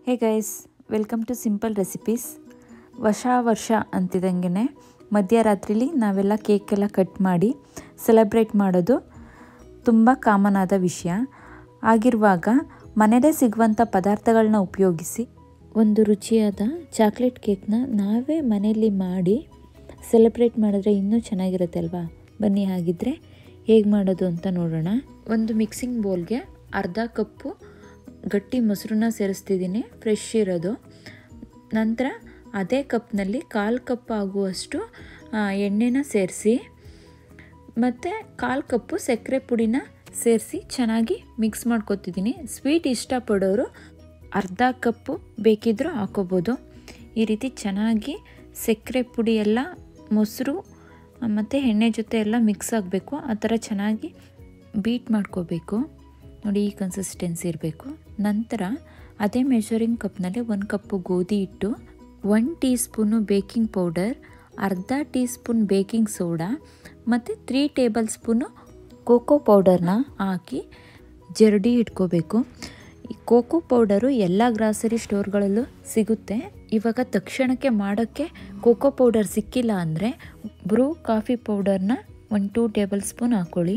hey guys welcome to simple recipes ವರ್ಷ ವರ್ಷ ಅಂತಿದಂಗೆ ಮಧ್ಯರಾತ್ರಿಲಿ ನಾವೆಲ್ಲ ಕೇಕೆಲ್ಲ ಕಟ್ ಮಾಡಿ ಸೆಲೆಬ್ರೇಟ್ ಮಾಡೋದು ತುಂಬ ಕಾಮನ್ ಆದ ವಿಷಯ ಆಗಿರುವಾಗ ಮನೆಯಲ್ಲೇ ಸಿಗುವಂಥ ಪದಾರ್ಥಗಳನ್ನ ಉಪಯೋಗಿಸಿ ಒಂದು ರುಚಿಯಾದ ಚಾಕ್ಲೇಟ್ ಕೇಕ್ನ ನಾವೇ ಮನೆಯಲ್ಲಿ ಮಾಡಿ ಸೆಲೆಬ್ರೇಟ್ ಮಾಡಿದ್ರೆ ಇನ್ನೂ ಚೆನ್ನಾಗಿರುತ್ತೆ ಅಲ್ವಾ ಬನ್ನಿ ಹಾಗಿದ್ರೆ ಹೇಗೆ ಮಾಡೋದು ಅಂತ ನೋಡೋಣ ಒಂದು ಮಿಕ್ಸಿಂಗ್ ಬೌಲ್ಗೆ ಅರ್ಧ ಕಪ್ಪು ಗಟ್ಟಿ ಮೊಸರನ್ನ ಸೇರಿಸ್ತಿದ್ದೀನಿ ಫ್ರೆಶ್ ಇರೋದು ನಂತರ ಅದೇ ಕಪ್ನಲ್ಲಿ ಕಾಲು ಕಪ್ ಆಗುವಷ್ಟು ಆ, ಎಣ್ಣೆನ ಸೇರಿಸಿ ಮತ್ತು ಕಾಲು ಕಪ್ಪು ಸಕ್ಕರೆ ಪುಡಿನ ಸೇರಿಸಿ ಚೆನ್ನಾಗಿ ಮಿಕ್ಸ್ ಮಾಡ್ಕೊತಿದ್ದೀನಿ ಸ್ವೀಟ್ ಇಷ್ಟಪಡೋರು ಅರ್ಧ ಕಪ್ಪು ಬೇಕಿದ್ದರೂ ಹಾಕೋಬೋದು ಈ ರೀತಿ ಚೆನ್ನಾಗಿ ಸಕ್ಕರೆ ಪುಡಿ ಎಲ್ಲ ಮೊಸರು ಮತ್ತು ಎಣ್ಣೆ ಜೊತೆ ಎಲ್ಲ ಮಿಕ್ಸ್ ಆಗಬೇಕು ಆ ಥರ ಚೆನ್ನಾಗಿ ಬೀಟ್ ಮಾಡ್ಕೋಬೇಕು ನೋಡಿ ಈ ಕನ್ಸಿಸ್ಟೆನ್ಸಿ ಇರಬೇಕು ನಂತರ ಅದೇ ಮೆಷರಿಂಗ್ ಕಪ್ನಲ್ಲಿ ಒಂದು ಕಪ್ಪು ಗೋಧಿ ಹಿಟ್ಟು one teaspoon baking powder ಅರ್ಧ ಟೀ ಸ್ಪೂನ್ ಬೇಕಿಂಗ್ ಸೋಡಾ ಮತ್ತು ತ್ರೀ ಟೇಬಲ್ ಸ್ಪೂನು ಕೋಕೋ ಪೌಡರ್ನ ಹಾಕಿ ಜರಡಿ ಇಟ್ಕೋಬೇಕು ಈ ಕೋಕೋ ಪೌಡರು ಎಲ್ಲ ಗ್ರಾಸರಿ ಸ್ಟೋರ್ಗಳಲ್ಲೂ ಸಿಗುತ್ತೆ ಇವಾಗ ತಕ್ಷಣಕ್ಕೆ ಮಾಡೋಕ್ಕೆ ಕೋಕೋ ಪೌಡರ್ ಸಿಕ್ಕಿಲ್ಲ ಅಂದರೆ ಬ್ರೂ ಕಾಫಿ ಪೌಡರ್ನ ಒಂದು ಟೂ ಟೇಬಲ್ ಸ್ಪೂನ್ ಹಾಕ್ಕೊಳ್ಳಿ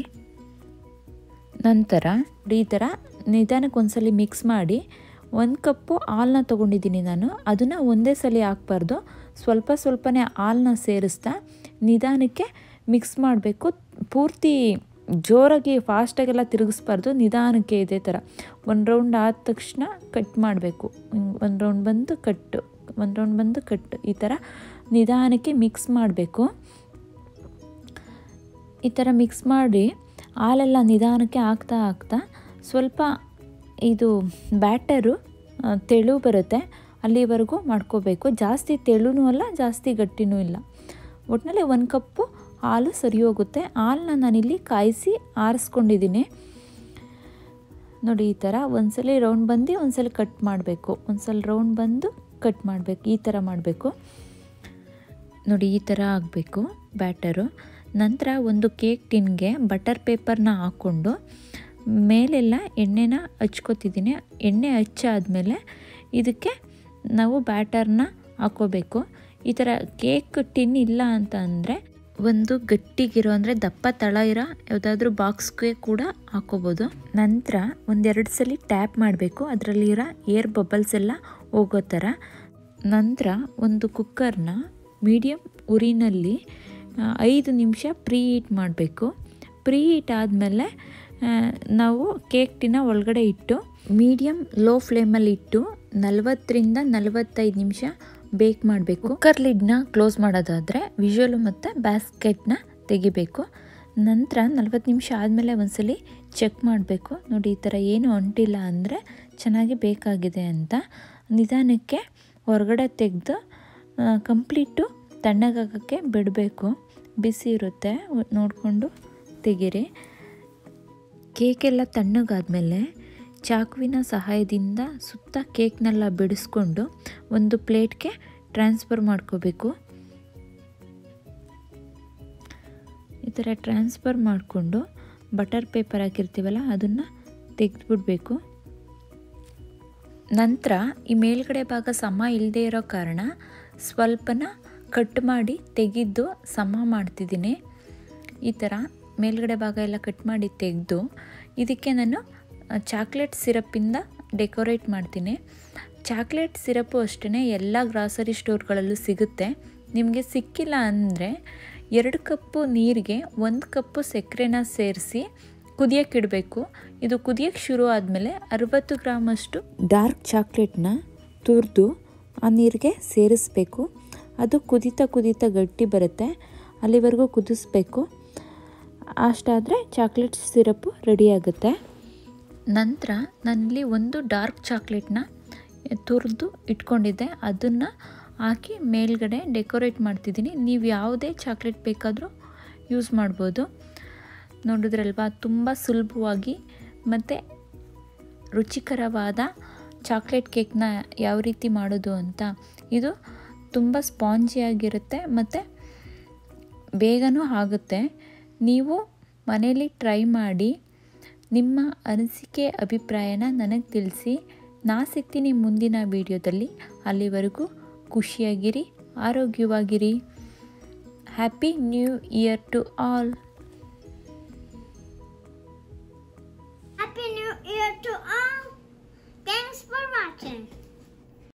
ನಂತರ ಈ ಥರ ನಿಧಾನಕ್ಕೆ ಒಂದ್ಸಲಿ ಮಿಕ್ಸ್ ಮಾಡಿ ಒಂದು ಕಪ್ಪು ಹಾಲನ್ನ ತೊಗೊಂಡಿದ್ದೀನಿ ನಾನು ಅದನ್ನು ಒಂದೇ ಸಲ ಹಾಕ್ಬಾರ್ದು ಸ್ವಲ್ಪ ಸ್ವಲ್ಪನೇ ಹಾಲನ್ನ ಸೇರಿಸ್ತಾ ನಿಧಾನಕ್ಕೆ ಮಿಕ್ಸ್ ಮಾಡಬೇಕು ಪೂರ್ತಿ ಜೋರಾಗಿ ಫಾಸ್ಟಾಗೆಲ್ಲ ತಿರುಗಿಸ್ಬಾರ್ದು ನಿಧಾನಕ್ಕೆ ಇದೇ ಥರ ಒಂದು ರೌಂಡ್ ಆದ ತಕ್ಷಣ ಕಟ್ ಮಾಡಬೇಕು ಒಂದು ರೌಂಡ್ ಬಂದು ಕಟ್ಟು ಒಂದು ರೌಂಡ್ ಬಂದು ಕಟ್ಟು ಈ ಥರ ನಿಧಾನಕ್ಕೆ ಮಿಕ್ಸ್ ಮಾಡಬೇಕು ಈ ಥರ ಮಿಕ್ಸ್ ಮಾಡಿ ಹಾಲೆಲ್ಲ ನಿಧಾನಕ್ಕೆ ಹಾಕ್ತಾ ಹಾಕ್ತಾ ಸ್ವಲ್ಪ ಇದು ಬ್ಯಾಟರು ಆ, ತೆಳು ಬರುತ್ತೆ ಅಲ್ಲಿವರೆಗೂ ಮಾಡ್ಕೋಬೇಕು ಜಾಸ್ತಿ ತೆಳುನೂ ಅಲ್ಲ ಜಾಸ್ತಿ ಗಟ್ಟಿನೂ ಇಲ್ಲ ಒಟ್ಟಿನಲ್ಲಿ ಒಂದು ಕಪ್ಪು ಹಾಲು ಸರಿ ಹೋಗುತ್ತೆ ಹಾಲನ್ನ ನಾನಿಲ್ಲಿ ಕಾಯಿಸಿ ಆರಿಸ್ಕೊಂಡಿದ್ದೀನಿ ನೋಡಿ ಈ ಥರ ಒಂದ್ಸಲಿ ರೌಂಡ್ ಬಂದು ಒಂದ್ಸಲ ಕಟ್ ಮಾಡಬೇಕು ಒಂದ್ಸಲ ರೌಂಡ್ ಬಂದು ಕಟ್ ಮಾಡಬೇಕು ಈ ಥರ ಮಾಡಬೇಕು ನೋಡಿ ಈ ಥರ ಆಗಬೇಕು ಬ್ಯಾಟರು ನಂತರ ಒಂದು ಕೇಕ್ ಟಿನ್ಗೆ ಬಟರ್ ಪೇಪರ್ನ ಹಾಕ್ಕೊಂಡು ಮೇಲೆಲ್ಲ ಎಣ್ಣೆನ ಹಚ್ಕೋತಿದ್ದೀನಿ ಎಣ್ಣೆ ಹಚ್ಚಾದ್ಮೇಲೆ ಇದಕ್ಕೆ ನಾವು ಬ್ಯಾಟರ್ನ ಹಾಕೋಬೇಕು ಈ ಥರ ಕೇಕ್ ಟಿನ್ ಇಲ್ಲ ಅಂತ ಅಂದರೆ ಒಂದು ಗಟ್ಟಿಗಿರೋ ಅಂದರೆ ದಪ್ಪ ತಳ ಇರೋ ಯಾವುದಾದ್ರೂ ಬಾಕ್ಸ್ಗೆ ಕೂಡ ಹಾಕೋಬೋದು ನಂತರ ಒಂದೆರಡು ಸಲ ಟ್ಯಾಪ್ ಮಾಡಬೇಕು ಅದರಲ್ಲಿರೋ ಏರ್ ಬಬಲ್ಸ್ ಎಲ್ಲ ಹೋಗೋ ಥರ ನಂತರ ಒಂದು ಕುಕ್ಕರ್ನ ಮೀಡಿಯಮ್ ಉರಿನಲ್ಲಿ ಆ, ಐದು ನಿಮಿಷ ಪ್ರೀ ಹೀಟ್ ಮಾಡಬೇಕು ಪ್ರೀ ಹೀಟ್ ಆದಮೇಲೆ ನಾವು ಕೇಕ್ ಟಿನ ಒಳಗಡೆ ಇಟ್ಟು ಮೀಡಿಯಮ್ ಲೋ ಫ್ಲೇಮಲ್ಲಿ ಇಟ್ಟು ನಲವತ್ತರಿಂದ ನಲವತ್ತೈದು ನಿಮಿಷ ಬೇಕ್ ಮಾಡಬೇಕು ಕುಕ್ಕರ್ ಲಿಡ್ನ ಕ್ಲೋಸ್ ಮಾಡೋದಾದರೆ ವಿಜುವಲು ಮತ್ತು ಬ್ಯಾಸ್ಕೆಟ್ನ ತೆಗಿಬೇಕು ನಂತರ ನಲ್ವತ್ತು ನಿಮಿಷ ಆದಮೇಲೆ ಒಂದ್ಸಲಿ ಚೆಕ್ ಮಾಡಬೇಕು ನೋಡಿ ಈ ಥರ ಏನು ಅಂಟಿಲ್ಲ ಅಂದರೆ ಚೆನ್ನಾಗಿ ಬೇಕಾಗಿದೆ ಅಂತ ನಿಧಾನಕ್ಕೆ ಹೊರಗಡೆ ತೆಗೆದು ಕಂಪ್ಲೀಟು ತಣ್ಣಗಾಗೋಕ್ಕೆ ಬಿಡಬೇಕು ಬಿಸಿ ಇರುತ್ತೆ ನೋಡಿಕೊಂಡು ತೆಗೀರಿ ಕೇಕೆಲ್ಲ ತಣ್ಣಗಾದ್ಮೇಲೆ ಚಾಕುವಿನ ಸಹಾಯದಿಂದ ಸುತ್ತ ಕೇಕ್ನೆಲ್ಲ ಬಿಡಿಸ್ಕೊಂಡು ಒಂದು ಪ್ಲೇಟ್ಗೆ ಟ್ರಾನ್ಸ್ಫರ್ ಮಾಡ್ಕೋಬೇಕು ಈ ಥರ ಟ್ರಾನ್ಸ್ಫರ್ ಮಾಡಿಕೊಂಡು ಬಟರ್ ಪೇಪರ್ ಹಾಕಿರ್ತೀವಲ್ಲ ಅದನ್ನು ತೆಗೆದುಬಿಡ್ಬೇಕು ನಂತರ ಈ ಮೇಲ್ಗಡೆ ಭಾಗ ಸಮ ಇಲ್ಲದೆ ಇರೋ ಕಾರಣ ಸ್ವಲ್ಪನ ಕಟ್ ಮಾಡಿ ತೆಗೆದು ಸಮ ಮಾಡ್ತಿದ್ದೀನಿ ಈ ಥರ ಮೇಲ್ಗಡೆ ಭಾಗ ಎಲ್ಲ ಕಟ್ ಮಾಡಿ ತೆಗೆದು ಇದಕ್ಕೆ ನಾನು ಚಾಕ್ಲೇಟ್ ಸಿರಪ್ಪಿಂದ ಡೆಕೋರೇಟ್ ಮಾಡ್ತೀನಿ ಚಾಕ್ಲೇಟ್ ಸಿರಪ್ಪು ಅಷ್ಟೇ ಎಲ್ಲ ಗ್ರಾಸರಿ ಸ್ಟೋರ್ಗಳಲ್ಲೂ ಸಿಗುತ್ತೆ ನಿಮಗೆ ಸಿಕ್ಕಿಲ್ಲ ಅಂದರೆ ಎರಡು ಕಪ್ಪು ನೀರಿಗೆ ಒಂದು ಕಪ್ಪು ಸಕ್ಕರೆನ ಸೇರಿಸಿ ಕುದಿಯೋಕ್ಕಿಡಬೇಕು ಇದು ಕುದಿಯೋಕ್ಕೆ ಶುರು ಆದಮೇಲೆ ಅರವತ್ತು ಗ್ರಾಮಷ್ಟು ಡಾರ್ಕ್ ಚಾಕ್ಲೇಟ್ನ ತುರಿದು ಆ ನೀರಿಗೆ ಸೇರಿಸ್ಬೇಕು ಅದು ಕುದೀತಾ ಕುದೀತಾ ಗಟ್ಟಿ ಬರುತ್ತೆ ಅಲ್ಲಿವರೆಗೂ ಕುದಿಸ್ಬೇಕು ಅಷ್ಟಾದರೆ ಚಾಕ್ಲೇಟ್ ಸಿರಪ್ಪು ರೆಡಿ ಆಗುತ್ತೆ ನಂತರ ನಾನಿಲ್ಲಿ ಒಂದು ಡಾರ್ಕ್ ಚಾಕ್ಲೇಟ್ನ ತುರಿದು ಇಟ್ಕೊಂಡಿದ್ದೆ ಅದನ್ನು ಹಾಕಿ ಮೇಲ್ಗಡೆ ಡೆಕೋರೇಟ್ ಮಾಡ್ತಿದ್ದೀನಿ ನೀವು ಯಾವುದೇ ಚಾಕ್ಲೇಟ್ ಬೇಕಾದರೂ ಯೂಸ್ ಮಾಡ್ಬೋದು ನೋಡಿದ್ರಲ್ವಾ ತುಂಬ ಸುಲಭವಾಗಿ ಮತ್ತು ರುಚಿಕರವಾದ ಚಾಕ್ಲೇಟ್ ಕೇಕ್ನ ಯಾವ ರೀತಿ ಮಾಡೋದು ಅಂತ ಇದು ತುಂಬ ಸ್ಪಾಂಜಿಯಾಗಿರುತ್ತೆ ಮತ್ತು ಬೇಗನೂ ಆಗುತ್ತೆ ನೀವು ಮನೇಲಿ ಟ್ರೈ ಮಾಡಿ ನಿಮ್ಮ ಅನಿಸಿಕೆ ಅಭಿಪ್ರಾಯನ ನನಗೆ ತಿಳಿಸಿ ನಾ ಸಿಗ್ತೀನಿ ಮುಂದಿನ ವಿಡಿಯೋದಲ್ಲಿ ಅಲ್ಲಿವರೆಗೂ ಖುಷಿಯಾಗಿರಿ ಆರೋಗ್ಯವಾಗಿರಿ happy new year to all